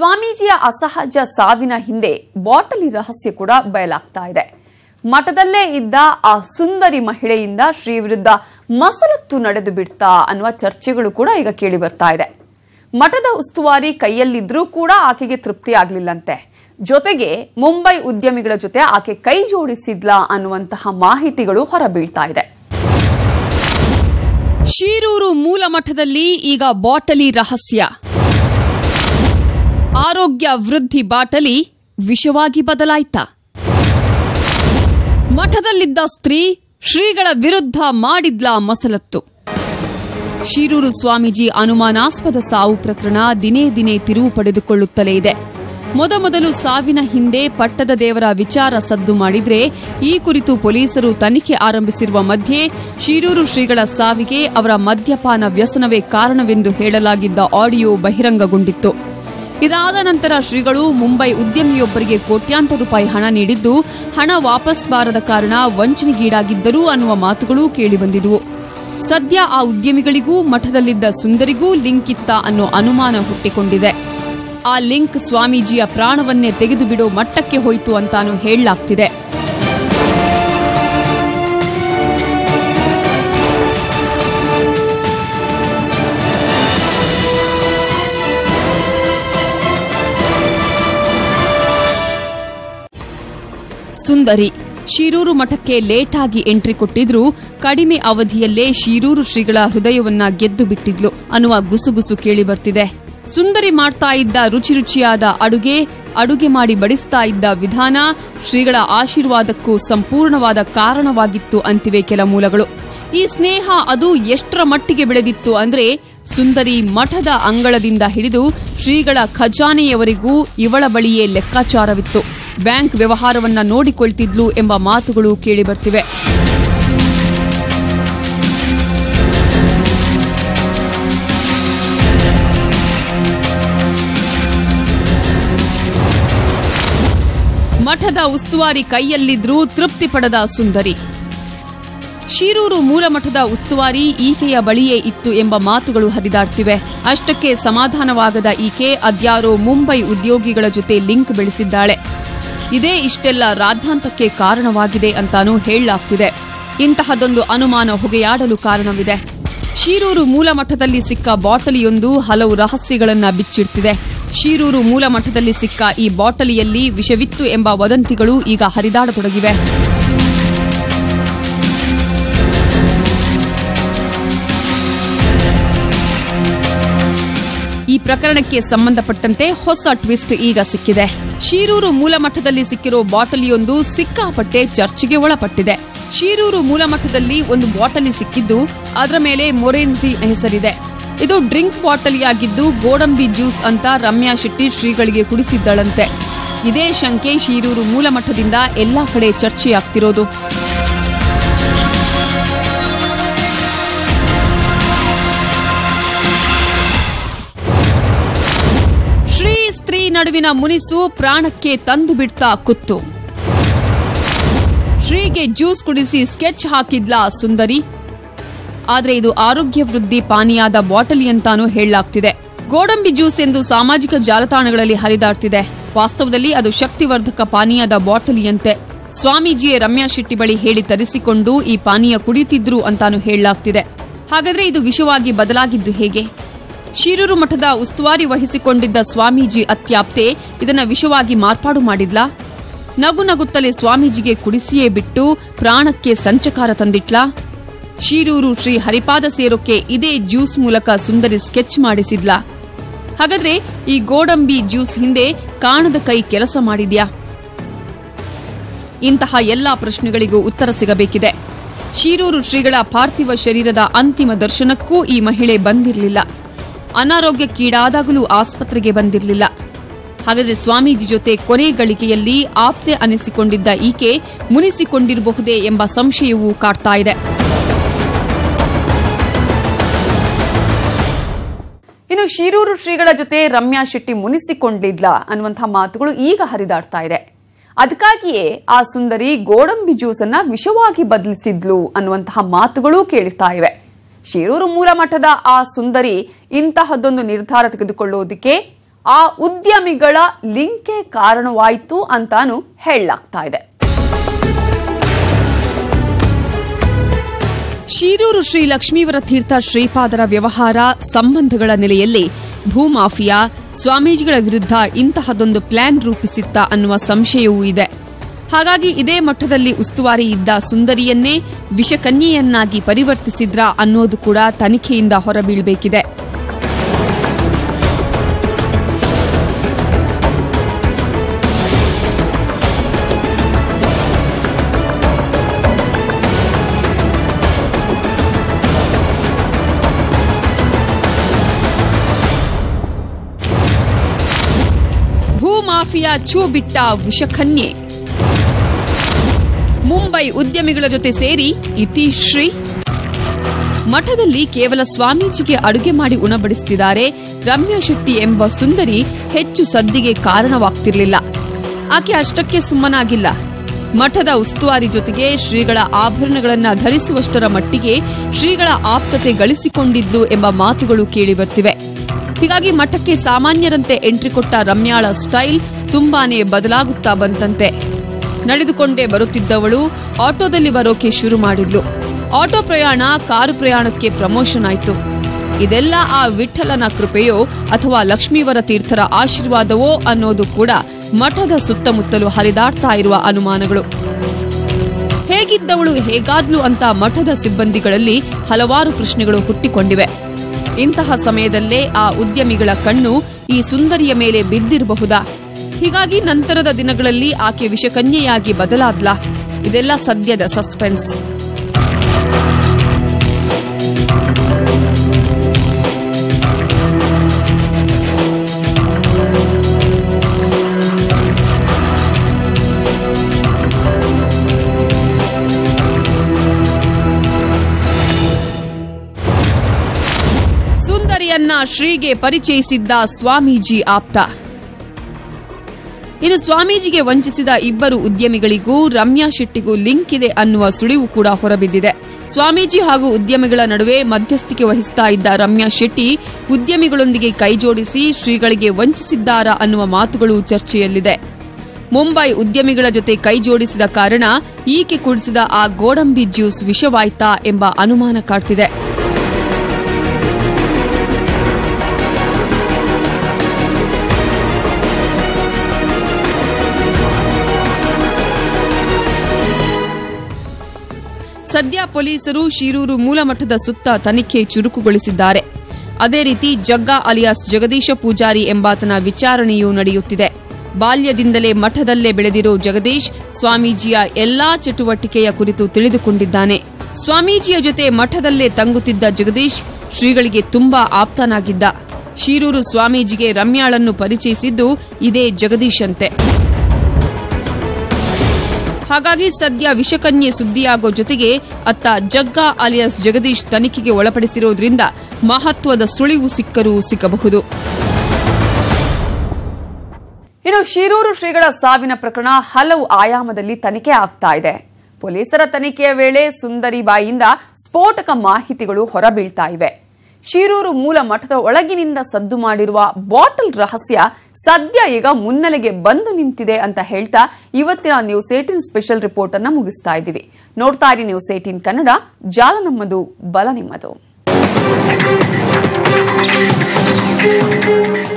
ಸ್ವಾಮೀಜಿಯ ಅಸಹಜ ಸಾವಿನ ಹಿಂದೆ ಬಾಟಲಿ ರಹಸ್ಯ ಕೂಡ ಬಯಲಾಗ್ತಾ ಇದೆ ಮಠದಲ್ಲೇ ಇದ್ದ ಆ ಸುಂದರಿ ಮಹಿಳೆಯಿಂದ ಶ್ರೀ ವಿರುದ್ಧ ಮಸಲತ್ತು ನಡೆದು ಬಿಡ್ತಾ ಅನ್ನುವ ಚರ್ಚೆಗಳು ಕೂಡ ಈಗ ಕೇಳಿ ಬರ್ತಾ ಇದೆ ಮಠದ ಉಸ್ತುವಾರಿ ಕೈಯಲ್ಲಿದ್ರೂ ಕೂಡ ಆಕೆಗೆ ತೃಪ್ತಿ ಆಗ್ಲಿಲ್ಲಂತೆ ಜೊತೆಗೆ ಮುಂಬೈ ಉದ್ಯಮಿಗಳ ಜೊತೆ ಆಕೆ ಕೈ ಜೋಡಿಸಿದ್ಲಾ ಅನ್ನುವಂತಹ ಮಾಹಿತಿಗಳು ಹೊರಬೀಳ್ತಾ ಇದೆ ಶೀರೂರು ಮೂಲ ಮಠದಲ್ಲಿ ಈಗ ಬಾಟಲಿ ರಹಸ್ಯ ಆರೋಗ್ಯ ವೃದ್ಧಿ ಬಾಟಲಿ ವಿಷವಾಗಿ ಬದಲಾಯ್ತಾ ಮಠದಲ್ಲಿದ್ದ ಸ್ತ್ರೀ ಶ್ರೀಗಳ ವಿರುದ್ಧ ಮಾಡಿದ್ಲ ಮಸಲತ್ತು ಶೀರೂರು ಸ್ವಾಮೀಜಿ ಅನುಮಾನಾಸ್ಪದ ಸಾವು ಪ್ರಕರಣ ದಿನೇ ದಿನೇ ತಿರುವು ಪಡೆದುಕೊಳ್ಳುತ್ತಲೇ ಇದೆ ಮೊದಮೊದಲು ಸಾವಿನ ಹಿಂದೆ ಪಟ್ಟದ ದೇವರ ವಿಚಾರ ಸದ್ದು ಮಾಡಿದ್ರೆ ಈ ಕುರಿತು ಪೊಲೀಸರು ತನಿಖೆ ಆರಂಭಿಸಿರುವ ಮಧ್ಯೆ ಶೀರೂರು ಶ್ರೀಗಳ ಸಾವಿಗೆ ಅವರ ಮದ್ಯಪಾನ ವ್ಯಸನವೇ ಕಾರಣವೆಂದು ಹೇಳಲಾಗಿದ್ದ ಆಡಿಯೋ ಬಹಿರಂಗಗೊಂಡಿತ್ತು ಇದಾದ ನಂತರ ಶ್ರೀಗಳು ಮುಂಬೈ ಉದ್ಯಮಿಯೊಬ್ಬರಿಗೆ ಕೋಟ್ಯಾಂತರ ರೂಪಾಯಿ ಹಣ ನೀಡಿದ್ದು ಹಣ ವಾಪಸ್ ಬಾರದ ಕಾರಣ ವಂಚನೆಗೀಡಾಗಿದ್ದರು ಅನ್ನುವ ಮಾತುಗಳೂ ಕೇಳಿಬಂದಿದ್ವು ಸದ್ಯ ಆ ಉದ್ಯಮಿಗಳಿಗೂ ಮಠದಲ್ಲಿದ್ದ ಸುಂದರಿಗೂ ಲಿಂಕ್ ಇತ್ತ ಅನ್ನೋ ಅನುಮಾನ ಹುಟ್ಟಿಕೊಂಡಿದೆ ಆ ಲಿಂಕ್ ಸ್ವಾಮೀಜಿಯ ಪ್ರಾಣವನ್ನೇ ತೆಗೆದು ಬಿಡೋ ಮಟ್ಟಕ್ಕೆ ಹೋಯಿತು ಅಂತಾನು ಹೇಳಲಾಗ್ತಿದೆ ಸುಂದರಿ ಶೀರೂರು ಮಠಕ್ಕೆ ಲೇಟಾಗಿ ಎಂಟ್ರಿ ಕೊಟ್ಟಿದ್ರೂ ಕಡಿಮೆ ಅವಧಿಯಲ್ಲೇ ಶೀರೂರು ಶ್ರೀಗಳ ಹೃದಯವನ್ನ ಗೆದ್ದು ಬಿಟ್ಟಿದ್ಲು ಅನ್ನುವ ಗುಸುಗುಸು ಕೇಳಿ ಬರ್ತಿದೆ ಸುಂದರಿ ಮಾಡ್ತಾ ಇದ್ದ ರುಚಿ ರುಚಿಯಾದ ಅಡುಗೆ ಅಡುಗೆ ಮಾಡಿ ಬಡಿಸ್ತಾ ಇದ್ದ ವಿಧಾನ ಶ್ರೀಗಳ ಆಶೀರ್ವಾದಕ್ಕೂ ಸಂಪೂರ್ಣವಾದ ಕಾರಣವಾಗಿತ್ತು ಅಂತಿವೆ ಕೆಲ ಮೂಲಗಳು ಈ ಸ್ನೇಹ ಅದು ಎಷ್ಟರ ಮಟ್ಟಿಗೆ ಬೆಳೆದಿತ್ತು ಅಂದ್ರೆ ಸುಂದರಿ ಮಠದ ಅಂಗಳದಿಂದ ಹಿಡಿದು ಶ್ರೀಗಳ ಖಜಾನೆಯವರೆಗೂ ಇವಳ ಬಳಿಯೇ ಲೆಕ್ಕಾಚಾರವಿತ್ತು ಬ್ಯಾಂಕ್ ವ್ಯವಹಾರವನ್ನ ನೋಡಿಕೊಳ್ತಿದ್ಲು ಎಂಬ ಮಾತುಗಳು ಕೇಳಿಬರ್ತಿವೆ ಮಠದ ಉಸ್ತುವಾರಿ ಕೈಯಲ್ಲಿದ್ರೂ ತೃಪ್ತಿ ಪಡದ ಸುಂದರಿ ಶೀರೂರು ಮೂಲಮಠದ ಉಸ್ತುವಾರಿ ಈಕೆಯ ಬಳಿಯೇ ಇತ್ತು ಎಂಬ ಮಾತುಗಳು ಹರಿದಾಡ್ತಿವೆ ಅಷ್ಟಕ್ಕೆ ಸಮಾಧಾನವಾಗದ ಈಕೆ ಅದ್ಯಾರೋ ಮುಂಬೈ ಉದ್ಯೋಗಿಗಳ ಜೊತೆ ಲಿಂಕ್ ಬೆಳೆಸಿದ್ದಾಳೆ ಇದೇ ಇಷ್ಟೆಲ್ಲ ರಾದ್ಧಾಂತಕ್ಕೆ ಕಾರಣವಾಗಿದೆ ಅಂತಾನೂ ಹೇಳಲಾಗ್ತಿದೆ ಇಂತಹದೊಂದು ಅನುಮಾನ ಹೊಗೆಯಾಡಲು ಕಾರಣವಿದೆ ಶೀರೂರು ಮೂಲಮಠದಲ್ಲಿ ಸಿಕ್ಕ ಬಾಟಲಿಯೊಂದು ಹಲವು ರಹಸ್ಯಗಳನ್ನ ಬಿಚ್ಚಿಡ್ತಿದೆ ಶೀರೂರು ಮೂಲಮಠದಲ್ಲಿ ಸಿಕ್ಕ ಈ ಬಾಟಲಿಯಲ್ಲಿ ವಿಷವಿತ್ತು ಎಂಬ ವದಂತಿಗಳು ಈಗ ಹರಿದಾಡತೊಡಗಿವೆ ಈ ಪ್ರಕರಣಕ್ಕೆ ಸಂಬಂಧಪಟ್ಟಂತೆ ಹೊಸ ಟ್ವಿಸ್ಟ್ ಈಗ ಸಿಕ್ಕಿದೆ ಶೀರೂರು ಮೂಲಮಠದಲ್ಲಿ ಸಿಕ್ಕಿರೋ ಬಾಟಲಿಯೊಂದು ಸಿಕ್ಕಾಪಟ್ಟೆ ಚರ್ಚೆಗೆ ಒಳಪಟ್ಟಿದೆ ಶೀರೂರು ಮೂಲಮಠದಲ್ಲಿ ಒಂದು ಬಾಟಲಿ ಸಿಕ್ಕಿದ್ದು ಅದರ ಮೇಲೆ ಮೊರೆನ್ಸಿ ಹೆಸರಿದೆ ಇದು ಡ್ರಿಂಕ್ ಬಾಟಲಿಯಾಗಿದ್ದು ಗೋಡಂಬಿ ಜ್ಯೂಸ್ ಅಂತ ರಮ್ಯಾ ಶೆಟ್ಟಿ ಶ್ರೀಗಳಿಗೆ ಕುಡಿಸಿದ್ದಳಂತೆ ಇದೇ ಶಂಕೆ ಶೀರೂರು ಮೂಲಮಠದಿಂದ ಎಲ್ಲಾ ಕಡೆ ಚರ್ಚೆಯಾಗ್ತಿರೋದು ಶ್ರೀ ಸ್ತ್ರೀ ನಡುವಿನ ಮುನಿಸು ಪ್ರಾಣಕ್ಕೆ ತಂದು ಬಿಡ್ತಾ ಕುತ್ತು ಶ್ರೀಗೆ ಜ್ಯೂಸ್ ಕುಡಿಸಿ ಸ್ಕೆಚ್ ಹಾಕಿದ್ಲ ಸುಂದರಿ ಆದ್ರೆ ಇದು ಆರೋಗ್ಯ ವೃದ್ಧಿ ಪಾನೀಯಾದ ಬಾಟಲಿ ಅಂತಾನೂ ಹೇಳಲಾಗ್ತಿದೆ ಗೋಡಂಬಿ ಜ್ಯೂಸ್ ಎಂದು ಸಾಮಾಜಿಕ ಜಾಲತಾಣಗಳಲ್ಲಿ ಹರಿದಾಡ್ತಿದೆ ವಾಸ್ತವದಲ್ಲಿ ಅದು ಶಕ್ತಿವರ್ಧಕ ಪಾನೀಯದ ಬಾಟಲಿಯಂತೆ ಸ್ವಾಮೀಜಿಯೇ ರಮ್ಯಾ ಶೆಟ್ಟಿ ಬಳಿ ಹೇಳಿ ತರಿಸಿಕೊಂಡು ಈ ಪಾನೀಯ ಕುಡಿತಿದ್ರು ಅಂತಾನು ಹೇಳಲಾಗ್ತಿದೆ ಹಾಗಾದ್ರೆ ಇದು ವಿಷವಾಗಿ ಬದಲಾಗಿದ್ದು ಹೇಗೆ ಶೀರೂರು ಮಠದ ಉಸ್ತುವಾರಿ ವಹಿಸಿಕೊಂಡಿದ್ದ ಸ್ವಾಮೀಜಿ ಅತ್ಯಾಪ್ತೆ ಇದನ್ನ ವಿಷವಾಗಿ ಮಾರ್ಪಾಡು ಮಾಡಿದ್ಲಾ ನಗು ನಗುತ್ತಲೇ ಸ್ವಾಮೀಜಿಗೆ ಕುಡಿಸಿಯೇ ಬಿಟ್ಟು ಪ್ರಾಣಕ್ಕೆ ಸಂಚಕಾರ ತಂದಿಟ್ಲಾ ಶೀರೂರು ಶ್ರೀ ಹರಿಪಾದ ಸೇರೋಕೆ ಇದೇ ಜ್ಯೂಸ್ ಮೂಲಕ ಸುಂದರಿ ಸ್ಕೆಚ್ ಮಾಡಿಸಿದ್ಲಾ ಹಾಗಾದ್ರೆ ಈ ಗೋಡಂಬಿ ಜ್ಯೂಸ್ ಹಿಂದೆ ಕಾಣದ ಕೈ ಕೆಲಸ ಮಾಡಿದ್ಯಾ ಇಂತಹ ಎಲ್ಲಾ ಪ್ರಶ್ನೆಗಳಿಗೂ ಉತ್ತರ ಸಿಗಬೇಕಿದೆ ಶೀರೂರು ಶ್ರೀಗಳ ಪಾರ್ಥಿವ ಶರೀರದ ಅಂತಿಮ ದರ್ಶನಕ್ಕೂ ಈ ಮಹಿಳೆ ಬಂದಿರಲಿಲ್ಲ ಅನಾರೋಗ್ಯಕ್ಕೀಡಾದಾಗಲೂ ಆಸ್ಪತ್ರೆಗೆ ಬಂದಿರಲಿಲ್ಲ ಹಾಗಾದ್ರೆ ಸ್ವಾಮೀಜಿ ಜೊತೆ ಕೊನೆ ಗಳಿಗೆಯಲ್ಲಿ ಆಪ್ತೆ ಅನಿಸಿಕೊಂಡಿದ್ದ ಈಕೆ ಮುನಿಸಿಕೊಂಡಿರಬಹುದೇ ಎಂಬ ಸಂಶಯವೂ ಕಾಡ್ತಾ ಇದೆ ಇನ್ನು ಶೀರೂರು ಶ್ರೀಗಳ ಜೊತೆ ರಮ್ಯಾ ಶೆಟ್ಟಿ ಮುನಿಸಿಕೊಂಡಿದ್ಲ ಅನ್ನುವಂತಹ ಮಾತುಗಳು ಈಗ ಹರಿದಾಡ್ತಾ ಇದೆ ಅದಕ್ಕಾಗಿಯೇ ಆ ಸುಂದರಿ ಗೋಡಂಬಿ ಜ್ಯೂಸ್ ಅನ್ನ ವಿಷವಾಗಿ ಬದಲಿಸಿದ್ಲು ಅನ್ನುವಂತಹ ಮಾತುಗಳೂ ಕೇಳ್ತಾ ಇವೆ ಶೀರೂರು ಮೂಲ ಮಠದ ಆ ಸುಂದರಿ ಇಂತಹದ್ದೊಂದು ನಿರ್ಧಾರ ತೆಗೆದುಕೊಳ್ಳೋದಕ್ಕೆ ಆ ಉದ್ಯಮಿಗಳ ಲಿಂಕೇ ಕಾರಣವಾಯಿತು ಅಂತಾನು ಹೇಳಲಾಗ್ತಾ ಇದೆ ಶಿರೂರು ಶ್ರೀ ಲಕ್ಷ್ಮೀವರ ತೀರ್ಥ ಶ್ರೀಪಾದರ ವ್ಯವಹಾರ ಸಂಬಂಧಗಳ ನೆಲೆಯಲ್ಲಿ ಭೂಮಾಫಿಯಾ ಸ್ವಾಮೀಜಿಗಳ ವಿರುದ್ಧ ಇಂತಹದೊಂದು ಪ್ಲಾನ್ ರೂಪಿಸಿತ್ತ ಅನ್ನುವ ಸಂಶಯವೂ ಇದೆ ಹಾಗಾಗಿ ಇದೇ ಮಟ್ಟದಲ್ಲಿ ಉಸ್ತುವಾರಿ ಇದ್ದ ಸುಂದರಿಯನ್ನೇ ವಿಷಕನ್ಯೆಯನ್ನಾಗಿ ಪರಿವರ್ತಿಸಿದ್ರ ಅನ್ನೋದು ಕೂಡ ತನಿಖೆಯಿಂದ ಹೊರಬೀಳಬೇಕಿದೆ ಭೂಮಾಫಿಯಾ ಛೂ ಬಿಟ್ಟ ವಿಷಕನ್ಯೆ ಮುಂಬೈ ಉದ್ಯಮಿಗಳ ಜೊತೆ ಸೇರಿ ಇತಿಶ್ರೀ ಮಠದಲ್ಲಿ ಕೇವಲ ಸ್ವಾಮೀಜಿಗೆ ಅಡುಗೆ ಮಾಡಿ ಉಣಬಡಿಸುತ್ತಿದ್ದಾರೆ ರಮ್ಯಾ ಶೆಟ್ಟಿ ಎಂಬ ಸುಂದರಿ ಹೆಚ್ಚು ಸದ್ದಿಗೆ ಕಾರಣವಾಗ್ತಿರ್ಲಿಲ್ಲ ಆಕೆ ಅಷ್ಟಕ್ಕೆ ಸುಮ್ಮನಾಗಿಲ್ಲ ಮಠದ ಉಸ್ತುವಾರಿ ಜೊತೆಗೆ ಶ್ರೀಗಳ ಆಭರಣಗಳನ್ನ ಧರಿಸುವಷ್ಟರ ಮಟ್ಟಿಗೆ ಶ್ರೀಗಳ ಆಪ್ತತೆ ಗಳಿಸಿಕೊಂಡಿದ್ಲು ಎಂಬ ಮಾತುಗಳು ಕೇಳಿಬರ್ತಿವೆ ಹೀಗಾಗಿ ಮಠಕ್ಕೆ ಸಾಮಾನ್ಯರಂತೆ ಎಂಟ್ರಿ ಕೊಟ್ಟ ರಮ್ಯಾಳ ಸ್ಟೈಲ್ ತುಂಬಾನೇ ಬದಲಾಗುತ್ತಾ ಬಂತಂತೆ ನಡೆದುಕೊಂಡೇ ಬರುತ್ತಿದ್ದವಳು ಆಟೋದಲ್ಲಿ ಬರೋಕೆ ಶುರು ಮಾಡಿದ್ಲು ಆಟೋ ಪ್ರಯಾಣ ಕಾರು ಪ್ರಯಾಣಕ್ಕೆ ಪ್ರಮೋಷನ್ ಆಯ್ತು ಇದೆಲ್ಲ ಆ ವಿಠಲನ ಕೃಪೆಯೋ ಅಥವಾ ಲಕ್ಷ್ಮೀವರ ತೀರ್ಥರ ಆಶೀರ್ವಾದವೋ ಅನ್ನೋದು ಕೂಡ ಮಠದ ಸುತ್ತಮುತ್ತಲು ಹರಿದಾಡ್ತಾ ಇರುವ ಅನುಮಾನಗಳು ಹೇಗಿದ್ದವಳು ಹೇಗಾದ್ಲು ಅಂತ ಮಠದ ಸಿಬ್ಬಂದಿಗಳಲ್ಲಿ ಹಲವಾರು ಪ್ರಶ್ನೆಗಳು ಹುಟ್ಟಿಕೊಂಡಿವೆ ಇಂತಹ ಸಮಯದಲ್ಲೇ ಆ ಉದ್ಯಮಿಗಳ ಕಣ್ಣು ಈ ಸುಂದರಿಯ ಮೇಲೆ ಬಿದ್ದಿರಬಹುದಾ ಹೀಗಾಗಿ ನಂತರದ ದಿನಗಳಲ್ಲಿ ಆಕೆ ವಿಷಕನ್ಯೆಯಾಗಿ ಬದಲಾದ್ಲಾ ಇದೆಲ್ಲ ಸದ್ಯದ ಸಸ್ಪೆನ್ಸ್ ಸುಂದರಿಯನ್ನ ಶ್ರೀಗೆ ಪರಿಚಯಿಸಿದ್ದ ಸ್ವಾಮೀಜಿ ಆಪ್ತ ಇನ್ನು ಸ್ವಾಮೀಜಿಗೆ ವಂಚಿಸಿದ ಇಬ್ಬರು ಉದ್ಯಮಿಗಳಿಗೂ ರಮ್ಯಾ ಶೆಟ್ಟಿಗೂ ಲಿಂಕ್ ಇದೆ ಅನ್ನುವ ಸುಳಿವು ಕೂಡ ಹೊರಬಿದ್ದಿದೆ ಸ್ವಾಮೀಜಿ ಹಾಗೂ ಉದ್ಯಮಿಗಳ ನಡುವೆ ಮಧ್ಯಸ್ಥಿಕೆ ವಹಿಸ್ತಾ ಇದ್ದ ರಮ್ಯಾ ಶೆಟ್ಟಿ ಉದ್ಯಮಿಗಳೊಂದಿಗೆ ಕೈಜೋಡಿಸಿ ಶ್ರೀಗಳಿಗೆ ವಂಚಿಸಿದ್ದಾರಾ ಅನ್ನುವ ಮಾತುಗಳು ಚರ್ಚೆಯಲ್ಲಿದೆ ಮುಂಬೈ ಉದ್ಯಮಿಗಳ ಜೊತೆ ಕೈಜೋಡಿಸಿದ ಕಾರಣ ಈಕೆ ಕುಡಿಸಿದ ಆ ಗೋಡಂಬಿ ಜ್ಯೂಸ್ ವಿಷವಾಯ್ತಾ ಎಂಬ ಅನುಮಾನ ಕಾಡ್ತಿದೆ ಸದ್ಯ ಪೊಲೀಸರು ಶಿರೂರು ಮೂಲಮಠದ ಸುತ್ತ ತನಿಖೆ ಚುರುಕುಗೊಳಿಸಿದ್ದಾರೆ ಅದೇ ರೀತಿ ಜಗ್ಗಾ ಅಲಿಯಾಸ್ ಜಗದೀಶ ಪೂಜಾರಿ ಎಂಬಾತನ ವಿಚಾರಣೆಯೂ ನಡೆಯುತ್ತಿದೆ ಬಾಲ್ಯದಿಂದಲೇ ಮಠದಲ್ಲೇ ಬೆಳೆದಿರೋ ಜಗದೀಶ್ ಸ್ವಾಮೀಜಿಯ ಎಲ್ಲಾ ಚಟುವಟಿಕೆಯ ಕುರಿತು ತಿಳಿದುಕೊಂಡಿದ್ದಾನೆ ಸ್ವಾಮೀಜಿಯ ಜೊತೆ ಮಠದಲ್ಲೇ ತಂಗುತ್ತಿದ್ದ ಜಗದೀಶ್ ಶ್ರೀಗಳಿಗೆ ತುಂಬಾ ಆಪ್ತನಾಗಿದ್ದ ಶಿರೂರು ಸ್ವಾಮೀಜಿಗೆ ರಮ್ಯಾಳನ್ನು ಪರಿಚಯಿಸಿದ್ದು ಇದೇ ಜಗದೀಶ್ ಅಂತೆ ಹಾಗಾಗಿ ಸದ್ಯ ವಿಷಕನ್ಯೆ ಸುದ್ದಿಯಾಗೋ ಜೊತೆಗೆ ಅತ್ತ ಜಗ್ಗಾ ಅಲಿಯಾಸ್ ಜಗದೀಶ್ ತನಿಖೆಗೆ ಒಳಪಡಿಸಿರೋದ್ರಿಂದ ಮಹತ್ವದ ಸುಳಿವು ಸಿಕ್ಕರೂ ಸಿಕ್ಕಬಹುದು ಇನ್ನು ಶಿರೂರು ಶ್ರೀಗಳ ಸಾವಿನ ಪ್ರಕರಣ ಹಲವು ಆಯಾಮದಲ್ಲಿ ತನಿಖೆ ಆಗ್ತಾ ಇದೆ ಪೊಲೀಸರ ತನಿಖೆಯ ವೇಳೆ ಸುಂದರಿ ಬಾಯಿಯಿಂದ ಸ್ಫೋಟಕ ಮಾಹಿತಿಗಳು ಹೊರಬೀಳ್ತಾ ಇವೆ ಶಿರೂರು ಮೂಲ ಮಠದ ಒಳಗಿನಿಂದ ಸದ್ದು ಮಾಡಿರುವ ಬಾಟಲ್ ರಹಸ್ಯ ಸದ್ಯ ಈಗ ಮುನ್ನೆಲೆಗೆ ಬಂದು ನಿಂತಿದೆ ಅಂತ ಹೇಳ್ತಾ ಇವತ್ತಿನ ನ್ಯೂಸ್ ಏಟಿನ್ ಸ್ಪೆಷಲ್ ರಿಪೋರ್ಟ್ ಅನ್ನ ಮುಗಿಸ್ತಾ ಇದ್ದೀವಿ ನೋಡ್ತಾ ಇರಿ ನ್ಯೂಸ್ ಏಟಿನ್ ಕನ್ನಡ ಜಾಲ ನಮ್ಮದು ಬಲ ನಿಮ್ಮದು